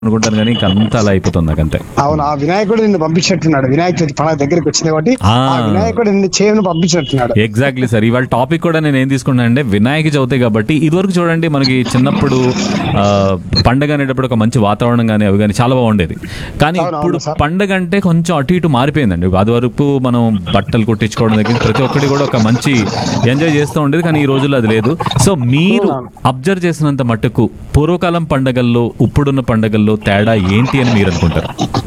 అనుకుంటాను కానీ ఇంకా అంతా అలా అయిపోతుంది నాకు అంతే అవును ఆ వినాయకుడు నిన్ను పంపించినట్టున్నాడు వినాయక చవితి పండుగ దగ్గరికి వచ్చింది కాబట్టి ఆ. ఆ వినాయకుడు నిన్ను చేయను పంపించినట్టున్నాడు ఎగ్జాక్ట్లీ సార్ ఇవాళ టాపిక్ కూడా నేను ఏం తీసుకున్నాను అంటే వినాయక చవితి కాబట్టి ఇదివరకు చూడండి మనకి చిన్నప్పుడు ఆ, పండగ అనేటప్పుడు ఒక మంచి వాతావరణం కానీ అవి కానీ చాలా బాగుండేది కానీ అవును, ఇప్పుడు అవును సార్. పండగ అంటే కొంచెం అటు ఇటు మారిపోయిందండి అది వరకు మనం బట్టలు కుట్టించుకోవడం దగ్గర నుంచి ప్రతి ఒక్కటి కూడా ఒక మంచి ఎంజాయ్ చేస్తూ ఉండేది కానీ ఈ రోజుల్లో అది లేదు సో మీరు అబ్జర్వ్ చేసినంత మట్టుకు పూర్వకాలం పండగల్లో ఇప్పుడున్న పండగల్లో తేడా ఏంటి అని మీరు అనుకుంటారు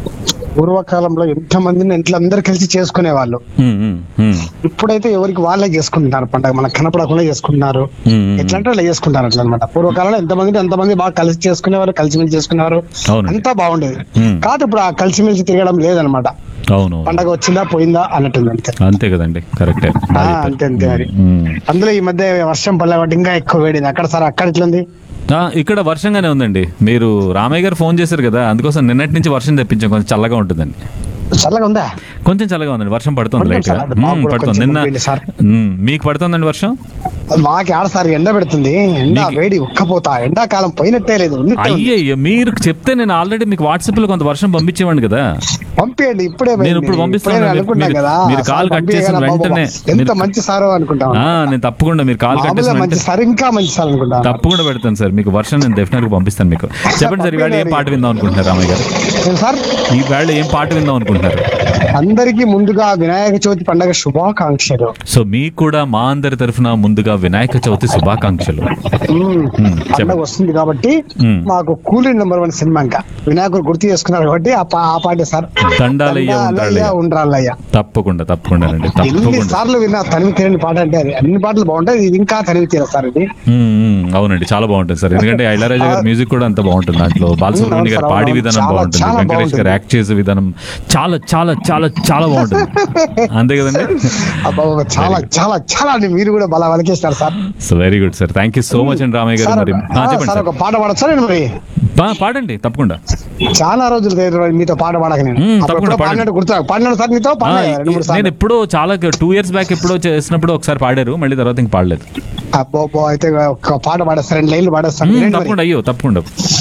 పూర్వకాలంలో ఎంత మందిని ఇంట్లో అందరు కలిసి చేసుకునే వాళ్ళు ఉమ్, ఉమ్, ఉమ్, ఇప్పుడైతే ఎవరికి వాళ్ళే చేసుకుంటున్నారు పండగ మనకు కనపడకుండా చేసుకుంటున్నారు ఉమ్, ఉమ్. ఎట్లా అంటే అట్లా చేసుకుంటారు అట్లా అనమాట పూర్వకాలంలో ఎంతమంది ఎంతమంది బాగా కలిసి చేసుకునేవారు కలిసిమెలిసి చేసుకునేవారు అవును. అంతా బాగుండేది ఉమ్. కాదు ఇప్పుడు ఆ కలిసిమెలిసి తిరగడం లేదనమాట అవును పండగ వచ్చిందా పోయిందా అన్నట్టుంది అంతే అంతే కదండి కరెక్టే ఆ, అంతే అంతే అది ఉమ్. అందులో ఈ మధ్య వర్షం పడలే కాబట్టి ఇంకా ఎక్కువ వేడింది అక్కడ సార్ అక్కడ ఎట్లుంది ఆ, ఇక్కడ వర్షంగానే ఉందండి మీరు రామయ్య గారు ఫోన్ చేశారు కదా అందుకోసం నిన్నటి నుంచి వర్షం తెప్పించాం కొంచెం చల్లగా ఉంటుందండి చల్లగా ఉందా కొంచెం చల్లగా ఉందండి వర్షం పడుతుంది పడుతుంది లైట్ గా సార్. మాకు మ్మ్, కూడా పడుతుంది కొంచెం నిన్న పంపించండి సార్. మ్మ్, మీకు పడుతుందండి వర్షం మాకి ఆడసారి ఎండ పెడుతుంది ఎండ మీకు- వేడి ఉక్కపోతా ఎండాకాలం పోయినట్టే లేదు ఉన్నట్టే ఉంది. అయ్యయ్యో మీరు చెప్తే నేను ఆల్రెడీ మీకు వాట్సాప్ లో కొంత వర్షం పంపించేవాడిని కదా పంపేయండి ఇప్పుడే నేను పోయింది. ఇప్పుడు పంపిస్తాను. ఇప్పుడే మీరు- అనుకుంటాం మీరు- కదా మీరు కాల్ సార్ కట్ పంపియగానే చేసిన బాబా, వెంటనే ఎంత మీరు- మంచి సారో అనుకుంటాం ఆ, నేను తప్పకుండా మీరు కాల్ కట్ మామూలుగా చేసిన మంచి వెంటనే సార్ ఇంకా మంచి సార్ అనుకుంటాం తప్పకుండా పెడతాను సార్ మీకు వర్షం నేను డెఫినెట్ గా పంపిస్తాను మీకు చెప్పండి సార్ ఇవాళ ఏం పాట విందాం అనుకుంటున్నారు రామయ్య గారు ఏం సార్ ఈ వేళ ఏం పాట విందాం అనుకుంటున్నారు అందరికీ ముందుగా వినాయక చవితి పండగ శుభాకాంక్షలు సో మీకు కూడా మా అందరి తరఫున ముందుగా వినాయక చవితి శుభాకాంక్షలు మ్మ్. మ్మ్, పండగ చెప్పండి వస్తుంది కాబట్టి మ్మ్. మాకు కూలీ నెంబర్ వన్ సినిమా ఇంకా వినాయకుడు గుర్తు చేసుకున్నారు కాబట్టి ఆ పా- ఆ పాటే సార్ దండాలయ్య ఉండాలయ్య ఉండాలయ్య తప్పకుండా తప్పకుండా అండి ఎన్ని తప్పకుండా సార్లు విన్నా తనివి తీరని పాట అంటే అది అన్ని పాటలు బాగుంటాయి ఇది ఇంకా తనివి తీర సార్ ఇది మ్మ్, మ్మ్, అవునండి చాలా బాగుంటుంది సార్ ఎందుకంటే ఇళయరాజా గారి మ్యూజిక్ కూడా అంత బాగుంటుంది దాంట్లో బాలసుబ్రహ్మణ్య గారు అవును, పాడి అవును, విధానం చాలా, బాగుంటుంది చాలా వెంకటేష్ గారు బాగుంటుంది. యాక్ట్ చేసే విధానం చాలా చాలా చాలా చాలా బాగుంటుంది అంతే కదండి అబ్బా, చాలా చాలా చాలా అండి మీరు కూడా బలా వలికేస్తారు sir so very good sir thank you so much అండి రామయ్య గారు సార్ మరి ఆ, ఆ, చెప్పండి సార్ సార్ ఒక పాట పాడచ్చా నేను మరి బా- పాడండి తప్పకుండా చాలా రోజులు లేదు మీతో పాట పాడక నేను మ్మ్, అప్పుడు తప్పకుండా ఎప్పుడో పాడినట్టు గుర్తు పాడినాడు సార్ మీతో ఆ, పాడినా రెండు మూడు నేను సార్లు ఎప్పుడో చాలా టూ ఇయర్స్ బ్యాక్ ఎప్పుడో చేసినప్పుడు ఒకసారి పాడారు మళ్ళీ తర్వాత ఇంక పాడలేదు అబ్బో అబ్బో, అయితే ఒక పాట పాడేస్తారు రెండు లైన్లు పాడేస్తాను మ్మ్, వినండి మరి. తప్పకుండా అయ్యో తప్పకుండా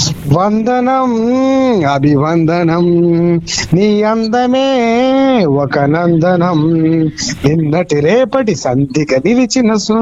వందనం అభివందనం నీ అందమే ఒక నందనం నిన్నటి రేపటి సంధిక నిలిచిన సు